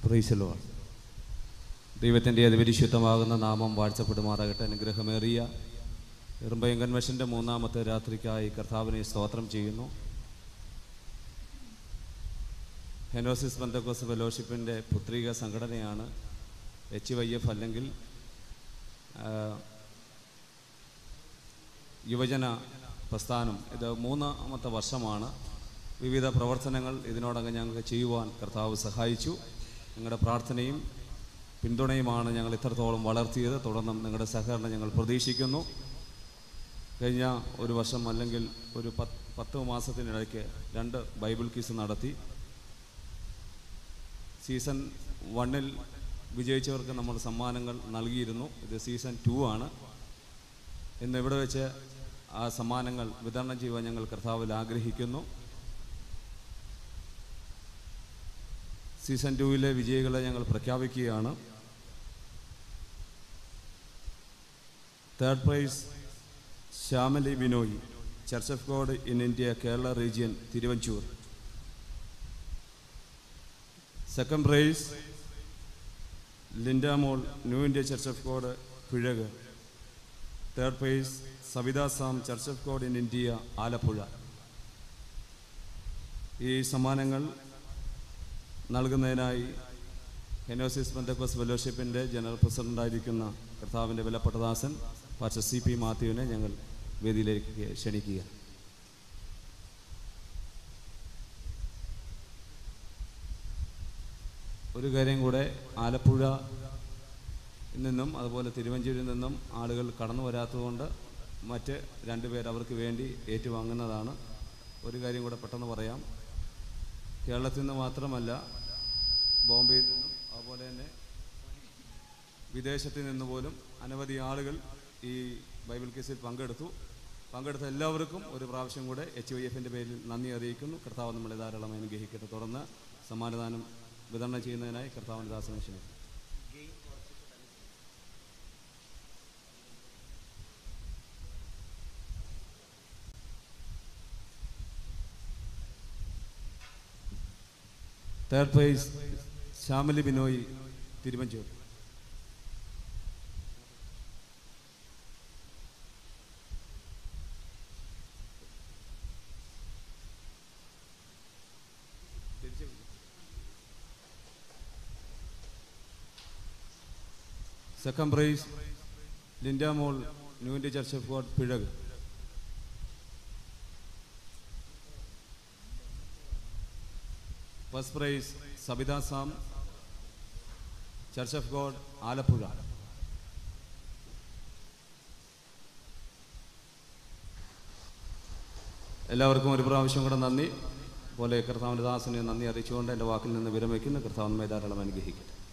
പ്രൈസലോ ദൈവത്തിൻ്റെ അതിപരിശുദ്ധമാകുന്ന നാമം വാഴ്ചപ്പെടുമാറാകട്ടെ അനുഗ്രഹമേറിയ ഇറുമ്പയം കൺവെൻഷൻ്റെ മൂന്നാമത്തെ രാത്രിക്കായി കർത്താവിനെ സ്തോത്രം ചെയ്യുന്നു ഹെനോസിസ് ബന്ധക്കോസ് ഫെലോഷിപ്പിൻ്റെ പുത്രിക സംഘടനയാണ് എച്ച് വൈ എഫ് അല്ലെങ്കിൽ ആ, യുവജന പ്രസ്ഥാനം ഇത് മൂന്നാമത്തെ വർഷമാണ് വിവിധ പ്രവർത്തനങ്ങൾ ഇതിനോടകം ഞങ്ങൾക്ക് ചെയ്യുവാൻ കർത്താവ് സഹായിച്ചു നിങ്ങളുടെ പ്രാർത്ഥനയും പിന്തുണയുമാണ് ഞങ്ങൾ ഇത്രത്തോളം വളർത്തിയത് തുടർന്നും നിങ്ങളുടെ സഹകരണം ഞങ്ങൾ പ്രതീക്ഷിക്കുന്നു കഴിഞ്ഞ ഒരു വർഷം അല്ലെങ്കിൽ ഒരു പത്ത് പത്ത് മാസത്തിനിടയ്ക്ക് രണ്ട് ബൈബിൾ ക്വിസ് നടത്തി സീസൺ വണ്ണിൽ വിജയിച്ചവർക്ക് നമ്മൾ സമ്മാനങ്ങൾ നൽകിയിരുന്നു ഇത് സീസൺ ടു ആണ് ഇന്ന് ഇവിടെ വെച്ച് ആ സമ്മാനങ്ങൾ വിതരണം ചെയ്യുവാൻ ഞങ്ങൾ കർത്താവിൽ ആഗ്രഹിക്കുന്നു സീസൺ ടുവിലെ വിജയികളെ ഞങ്ങൾ പ്രഖ്യാപിക്കുകയാണ് third prize Shyamali Binoy Church of God in India Kerala region Thiruvanchoor second prize Lindamol New India Church of God Pizhaku third prize Savitha Sam Church of God in India Alappuzha ഈ സമ്മാനങ്ങൾ നൽകുന്നതിനായി ഹെനോസിസ് ബന്ധക്കോസ് ഫെലോഷിപ്പിൻ്റെ ജനറൽ പ്രസിഡൻ്റായിരിക്കുന്ന കർത്താവിൻ്റെ വിലപ്പെട്ടദാസൻ പാസ്റ്റർ സി പി മാത്യുവിനെ ഞങ്ങൾ വേദിയിലേക്ക് ക്ഷണിക്കുക ഒരു കാര്യം കൂടെ ആലപ്പുഴ നിന്നും അതുപോലെ തിരുവഞ്ചൂരിൽ നിന്നും ആളുകൾ കടന്നു വരാത്തതുകൊണ്ട് മറ്റ് രണ്ടുപേർ അവർക്ക് വേണ്ടി ഏറ്റുവാങ്ങുന്നതാണ് ഒരു കാര്യം കൂടെ പെട്ടെന്ന് പറയാം കേരളത്തിൽ നിന്ന് മാത്രമല്ല ബോംബെയിൽ നിന്നും അതുപോലെ തന്നെ വിദേശത്ത് നിന്ന് പോലും അനവധി ആളുകൾ ഈ ബൈബിൾ കേസിൽ പങ്കെടുത്തു പങ്കെടുത്ത എല്ലാവർക്കും ഒരു പ്രാവശ്യം കൂടെ എച്ച് വൈ എഫിൻ്റെ പേരിൽ നന്ദി അറിയിക്കുന്നു കർത്താവ് നമ്മളെ ധാരാളം അനുഗ്രഹിക്കട്ടെ തുടർന്ന് സമ്മാനദാനം വിതരണം ചെയ്യുന്നതിനായി കർത്താവിൻ്റെ ദാസനെ ക്ഷണിക്കും third prize Shyamali Binoy Thiruvanchoor second prize Lindamol New India Church of God Pizhaku first prize Sabitha Sam Church of God Alappuzha എല്ലാവർക്കും ഒരു പ്രാവശ്യം കൂടെ നന്ദി പോലെ കർത്താവിൻ്റെ ദാസനെ നന്ദി അറിയിച്ചുകൊണ്ട് എൻ്റെ വാക്കിൽ നിന്ന് വിരമിക്കുന്ന കർത്താവിന്മേ ധാരാളം അനുഗ്രഹിക്കട്ടെ